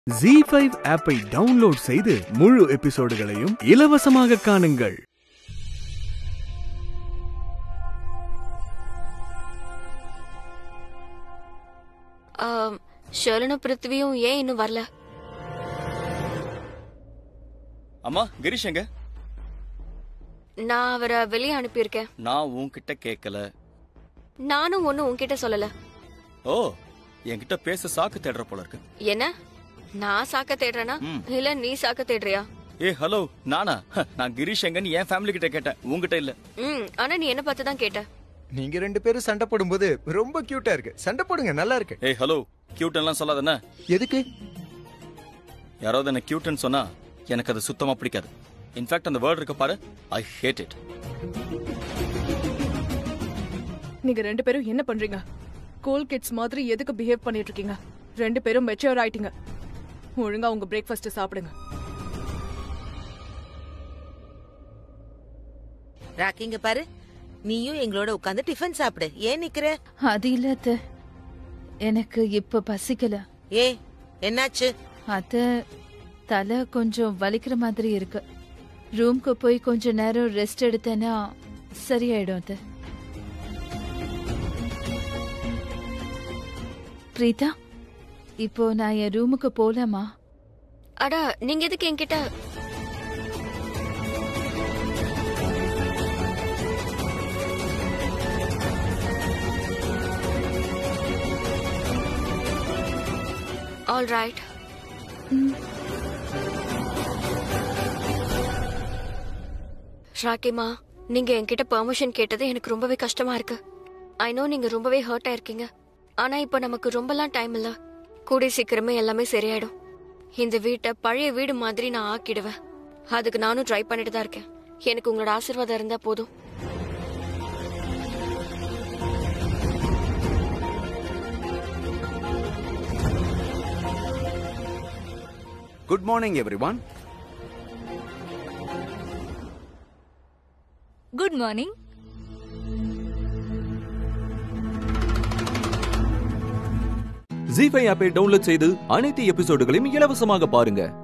G five ஆப்பை download செய்து முழு எபிசோடுகளையும் இலவசமாக காணுங்கள் ஆம், ஷர்லனும் பிருத்வியும் ஏன் இன்னும் வரல அம்மா கிரீஷ் எங்க நான் அவரை வெளியே அனுப்பியிருக்கேன் நான் உன்கிட்ட கேட்கல நானும் ஒன்னும் உன்கிட்ட சொல்லல ஓ என்கிட்ட பேச சாக்கு தேடுற போல இருக்கு என்ன நான் சாக்க தேடுறேனா ம். இல்ல நீ சாக்க தேடுறியா ஏ ஹலோ நானா ஹ, நான் கிரீஷ் எங்கன்னு என் ஃபேமிலி கிட்ட கேட்டேன் உன்கிட்ட இல்ல ம் ஆனா நீ என்ன பார்த்து தான் கேட்ட நீங்க ரெண்டு பேரும் சண்டை போடும்போது ரொம்ப கியூட்டா இருக்கு சண்டை போடுங்க நல்லா இருக்கு ஏய் ஹலோ கியூட் எல்லாம் சொல்லாதன எதுக்கு யாராவது என்ன கியூட்னு சொன்னா எனக்கு அது சுத்தமா பிடிக்காது இன்ஃபேக்ட் அந்த வேர்ட் இருக்க பாரு ஐ ஹேட் இட் நீங்க ரெண்டு பேரும் என்ன பண்றீங்க கூல் கிட்ஸ் மாதிரி எதுக்கு பிஹேவ் பண்ணிட்டு இருக்கீங்க ரெண்டு பேரும் மெச்சூர் ஆயிட்டீங்க ஒழுங்கா உங்க பிரேக்ஃபாஸ்ட் சாப்பிடுங்க ராக்கிங்க பாரு நீயும் எங்களோட உட்காந்து டிஃபன் சாப்பிடு ஏன் நிக்கிற அது இல்ல அத்தை. எனக்கு இப்ப பசிக்கல ஏ என்னாச்சு அத தலை கொஞ்சம் வலிக்கிற மாதிரி இருக்கு ரூம்க்கு போய் கொஞ்ச நேரம் ரெஸ்ட் எடுத்தேன்னா சரியாயிடும் அது பிரீதா இப்போ நான் என் ரூமுக்கு போலாமா அடா நீங்க எதுக்கு என்கிட்ட ஆல் ரைட் ராக்கிமா நீங்க என்கிட்ட பெர்மிஷன் கேட்டது எனக்கு ரொம்பவே கஷ்டமா இருக்கு ஐ நோ நீங்க ரொம்பவே ஹர்ட் ஆயிருக்கீங்க ஆனா இப்போ நமக்கு ரொம்பலாம் டைம் இல்ல கூடிய சீக்கிரமே எல்லாமே சரியாயிடும் இந்த வீட்டை பழைய வீடு மாதிரி நான் ஆக்கிடுவேன் அதுக்கு நானும் ட்ரை பண்ணிட்டு தான் இருக்கேன் எனக்கு உங்களோட ஆசீர்வாதம் இருந்தா போதும் good morning everyone good morning Zee five ஆப்பை டவுன்லோட் செய்து அனைத்து எபிசோடுகளையும் இலவசமாக பாருங்க